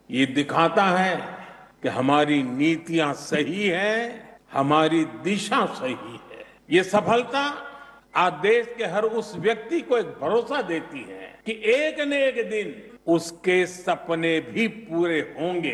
ये दिखाता है कि हमारी नीतियां सही है हमारी दिशा सही है ये सफलता आज देश के हर उस व्यक्ति को एक भरोसा देती है कि एक न एक दिन उसके सपने भी पूरे होंगे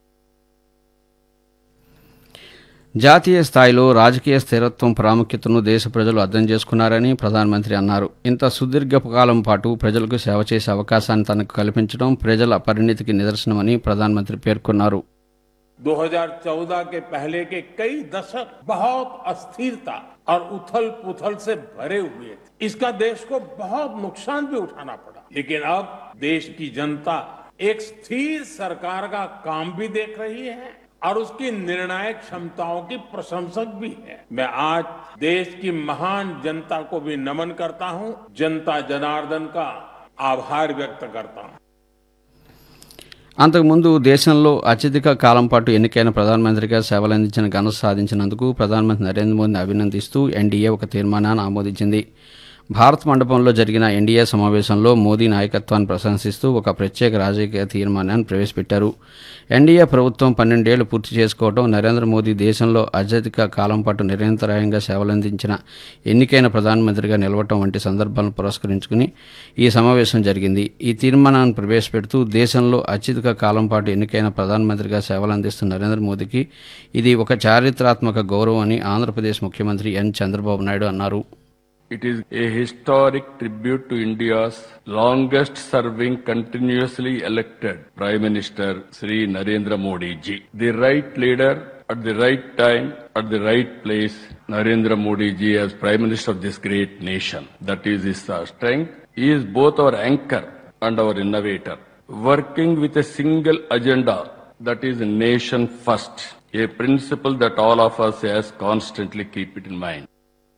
జాతీయ స్థాయిలో రాజకీయ స్థిరత్వం ప్రాముఖ్యతను దేశ ప్రజలు అర్థం చేసుకున్నారని ప్రధానమంత్రి అన్నారు ఇంత సుదీర్ఘ కాలం పాటు ప్రజలకు సేవ చేసే అవకాశాన్ని తనకు కల్పించడం ప్రజల పరిణితికి నిదర్శనమని ప్రధానమంత్రి పేర్కొన్నారు 2014 के पहले के कई दशक बहुत अस्थिरता और उथल पुथल से भरे हुए थे इसका देश को बहुत नुकसान भी उठाना पड़ा लेकिन अब देश की जनता एक स्थिर सरकार का काम भी देख रही है और उसकी निर्णायक क्षमताओं की प्रशंसक भी है मैं आज देश की महान जनता को भी नमन करता हूं जनता जनार्दन का आभार व्यक्त करता हूं అంతకుముందు దేశంలో అత్యధిక కాలం పాటు ఎన్నికైన ప్రధానమంత్రిగా సేవలందించిన ఘనత సాధించినందుకు ప్రధానమంత్రి నరేంద్ర మోదీని అభినందిస్తూ ఎన్డీఏ ఒక తీర్మానాన్ని ఆమోదించింది భారత్ మండపంలో జరిగిన ఎన్డీఏ సమావేశంలో మోదీ నాయకత్వాన్ని ప్రశంసిస్తూ ఒక ప్రత్యేక రాజకీయ తీర్మానాన్ని ప్రవేశపెట్టారు ఎన్డీఏ ప్రభుత్వం పన్నెండేళ్లు పూర్తి చేసుకోవడం నరేంద్ర మోదీ దేశంలో అత్యధిక కాలం పాటు నిరంతరాయంగా సేవలందించిన ఎన్నికైన ప్రధానమంత్రిగా నిలవటం వంటి సందర్భాలను పురస్కరించుకుని ఈ సమావేశం జరిగింది ఈ తీర్మానాన్ని ప్రవేశపెడుతూ దేశంలో అత్యధిక కాలం పాటు ఎన్నికైన ప్రధానమంత్రిగా సేవలందిస్తున్న నరేంద్ర మోదీకి ఇది ఒక చారిత్రాత్మక గౌరవం అని ఆంధ్రప్రదేశ్ ముఖ్యమంత్రి ఎన్ చంద్రబాబు నాయుడు అన్నారు It is a historic tribute to India's longest serving continuously elected Prime Minister Sri Narendra Modi ji. The right leader at the right time, at the right place, Narendra Modi ji as Prime Minister of this great nation. That is his uh, strength. He is both our anchor and our innovator. Working with a single agenda that is nation first. A principle that all of us has constantly keep it in mind.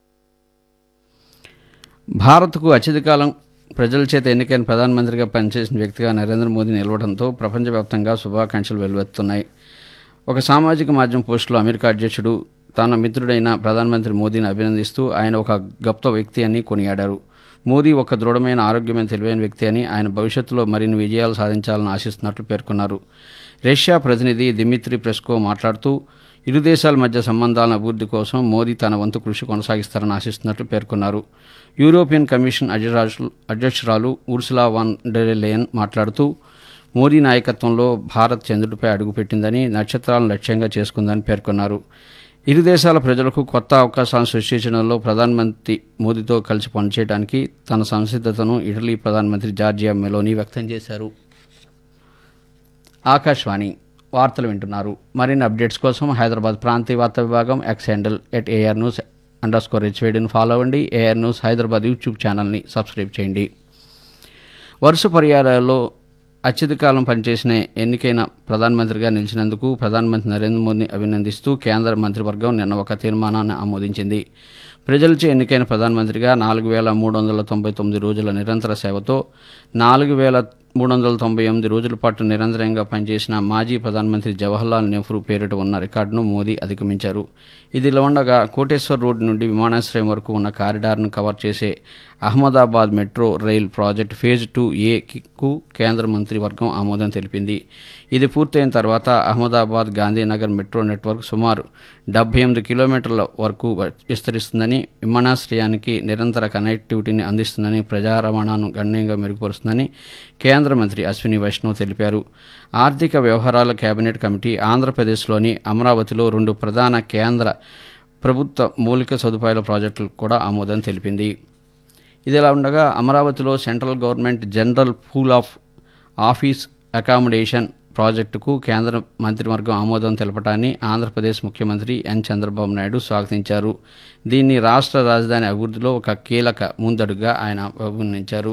భారత్కు అత్యధికాలం ప్రజల చేత ఎన్నికైన ప్రధానమంత్రిగా పనిచేసిన వ్యక్తిగా నరేంద్ర మోదీ నిలవడంతో ప్రపంచవ్యాప్తంగా శుభాకాంక్షలు వెలువెత్తున్నాయి ఒక సామాజిక మాధ్యమం పోస్టులో అమెరికా అధ్యక్షుడు తన మిత్రుడైన ప్రధానమంత్రి మోదీని అభినందిస్తూ ఆయన ఒక గొప్ప వ్యక్తి అని కొనియాడారు మోదీ ఒక దృఢమైన ఆరోగ్యమైన తెలివైన వ్యక్తి అని ఆయన భవిష్యత్తులో మరిన్ని విజయాలు సాధించాలని ఆశిస్తున్నట్లు పేర్కొన్నారు రష్యా ప్రతినిధి దిమిత్రి ప్రెస్కో మాట్లాడుతూ ఇరు దేశాల మధ్య సంబంధాల అభివృద్ధి కోసం మోదీ తన వంతు కృషి కొనసాగిస్తారని ఆశిస్తున్నట్లు పేర్కొన్నారు యూరోపియన్ కమిషన్ అధ్యరాజు- అధ్యక్షురాలు ఉర్సులా వాన్ డెరెలేయన్ మాట్లాడుతూ మోదీ నాయకత్వంలో భారత్ చంద్రుడిపై అడుగుపెట్టిందని నక్షత్రాలను లక్ష్యంగా చేసుకుందని పేర్కొన్నారు ఇరు దేశాల ప్రజలకు కొత్త అవకాశాలను సృష్టించడంలో ప్రధానమంత్రి మోదీతో కలిసి పనిచేయడానికి తన సంసిద్ధతను ఇటలీ ప్రధానమంత్రి జార్జియా మెలోనీ వ్యక్తం చేశారు ఆకాశవాణి వార్తలు వింటున్నారు మరిన్ని అప్డేట్స్ కోసం హైదరాబాద్ ప్రాంతీయ వార్తా విభాగం X handle at AR news underscore హెచ్వేడిని ఫాలో అవ్వండి ఏఆర్ న్యూస్ హైదరాబాద్ యూట్యూబ్ ఛానల్ని సబ్స్క్రైబ్ చేయండి వరుస పర్యాయాలలో అత్యధిక కాలం పనిచేసిన ఎన్నికైన ప్రధానమంత్రిగా నిలిచినందుకు ప్రధానమంత్రి నరేంద్ర మోదీని అభినందిస్తూ కేంద్ర మంత్రివర్గం నిన్న ఒక తీర్మానాన్ని ఆమోదించింది ప్రజలచే ఎన్నికైన ప్రధానమంత్రిగా నాలుగు వేల మూడు వందల తొంభై తొమ్మిది రోజుల నిరంతర సేవతో నాలుగు వేల మూడు వందల తొంభై ఎనిమిది రోజుల పాటు నిరంతరంగా పనిచేసిన మాజీ ప్రధానమంత్రి జవహర్లాల్ నెహ్రూ పేరిట ఉన్న రికార్డును మోదీ అధిగమించారు ఇదిలా ఉండగా కోటేశ్వర్ రోడ్ నుండి విమానాశ్రయం వరకు ఉన్న కారిడార్ను కవర్ చేసే Ahmedabad metro rail project phase two ఏకు కేంద్ర మంత్రివర్గం ఆమోదం తెలిపింది ఇది పూర్తయిన తర్వాత అహ్మదాబాద్ గాంధీనగర్ మెట్రో నెట్వర్క్ సుమారు డెబ్బై ఎనిమిది కిలోమీటర్ల వరకు విస్తరిస్తుందని విమానాశ్రయానికి నిరంతర కనెక్టివిటీని అందిస్తుందని ప్రజా రవాణాను గణనీయంగా మెరుగుపరుస్తుందని కేంద్ర మంత్రి అశ్విని వైష్ణవ్ తెలిపారు ఆర్థిక వ్యవహారాల కేబినెట్ కమిటీ ఆంధ్రప్రదేశ్లోని అమరావతిలో రెండు ప్రధాన కేంద్ర ప్రభుత్వ మౌలిక సదుపాయాల ప్రాజెక్టులకు కూడా ఆమోదం తెలిపింది ఇదిలా ఉండగా అమరావతిలో central government general pool of office accommodation ప్రాజెక్టుకు కేంద్ర మంత్రివర్గం ఆమోదం తెలపడాన్ని ఆంధ్రప్రదేశ్ ముఖ్యమంత్రి ఎన్ చంద్రబాబు నాయుడు స్వాగతించారు దీన్ని రాష్ట్ర రాజధాని అభివృద్ధిలో ఒక కీలక ముందడుగా ఆయన అభివర్ణించారు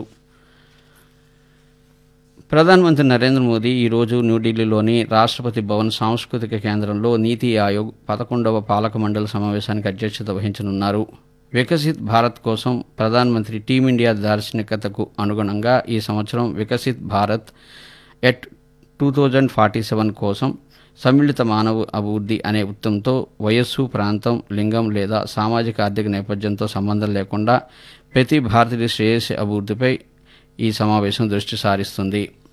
ప్రధానమంత్రి నరేంద్ర మోదీ ఈరోజు న్యూఢిల్లీలోని రాష్ట్రపతి భవన్ సాంస్కృతిక కేంద్రంలో నీతి ఆయోగ్ పదకొండవ పాలక మండలి సమావేశానికి అధ్యక్షత వహించనున్నారు వికసిత్ భారత్ కోసం ప్రధానమంత్రి టీమిండియా దార్శనికతకు అనుగుణంగా ఈ సంవత్సరం Viksit Bharat at two thousand forty seven కోసం సమ్మిళిత మానవ అభివృద్ధి అనే వృత్తంతో వయస్సు ప్రాంతం లింగం లేదా సామాజిక ఆర్థిక నేపథ్యంతో సంబంధం లేకుండా ప్రతి భారతీయ శ్రేయస్సు అభివృద్ధిపై ఈ సమావేశం దృష్టి సారిస్తుంది